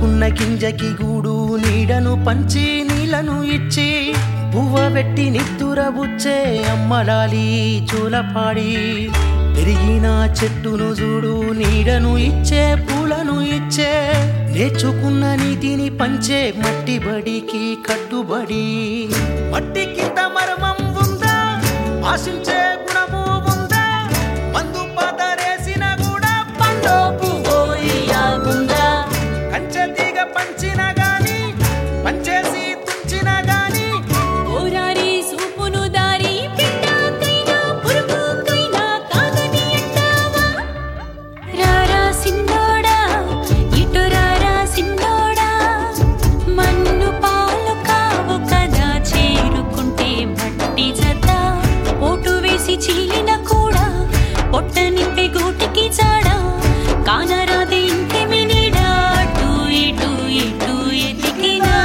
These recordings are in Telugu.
వేసుకున్న గింజకి గూడు నీడను పంచి నీళ్లను ఇచ్చి పువ్వ పెట్టి నిత్తురబుచ్చే అమ్మలాలి చూలపాడి పెరిగిన చెట్టును చూడు నీడను ఇచ్చే పూలను ఇచ్చే నేర్చుకున్న నీతిని పంచే మట్టి బడికి కట్టుబడి మట్టి కింద మర్మం ఉందా ఆశించే గుణము ఉందా మందు పదరేసిన కూడా పండు పువ్వు ఇయ్యాకుందా కంచె తీగ పంచిన గాని పంచేసి తుంచిన గాని ఓరారి సూపును దారి పిట్టాకైనా పురుగుకైనా కాదని అంటావా రారా సిన్నోడా ఇటు రారా సిన్నోడా మన్ను పాలు కావు కదా చేరుకుంటే మట్టి జత ఓటు వేసి చీలిన కూడా పొట్ట నింపే గూటికి చాడా కానరాదే ఇంకెమి నీడా అటు ఇటు ఇటు ఎతికినా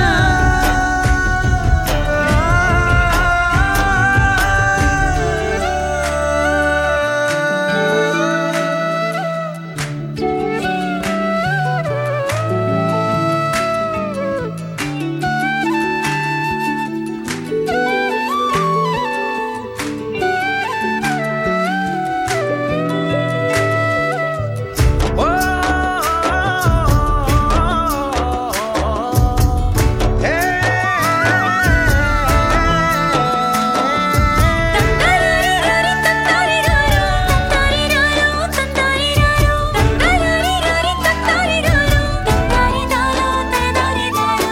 ఓ హే తందరిరారి తందరిరారో తందరిరారో తందరిరారో తందరిరారి తందరిరారో తందరిరారో తందరిరారో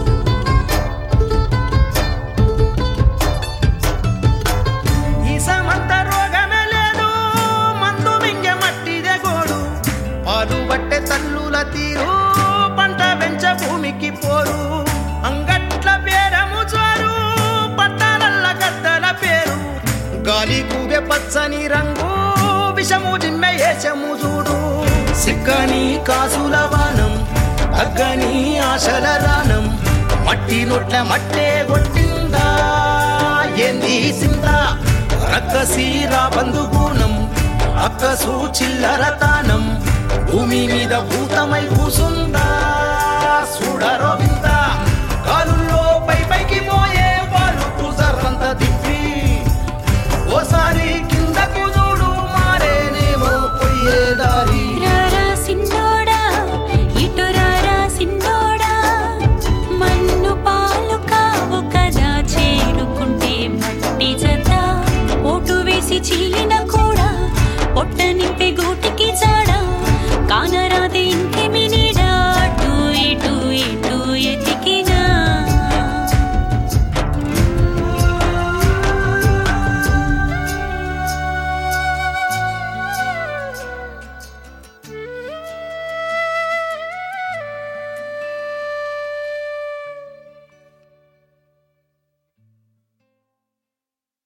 ఈ సమంత రోగమే లేదు మందు మింగ మట్టిదే గోడు పాలు పట్టె తల్లుల తీరు పంట పెంచ భూమికి పోరు అంగట్ల పేరము చారు పట్టాలల్ల గద్దల పేరు గాలి కూగె పచ్చని రంగు విషము జిమ్మె ఏషము చూడు సిక్కని కాసుల వానం తగ్గని ఆశల రానం మట్టి నొట్ల మట్టే కొట్టిందా ఏంది సింద రక్కసీరా బంధుగూణం అక్కసు చిల్లర తానం భూమి మీద భూతమై కూసుందా చూడరో వింద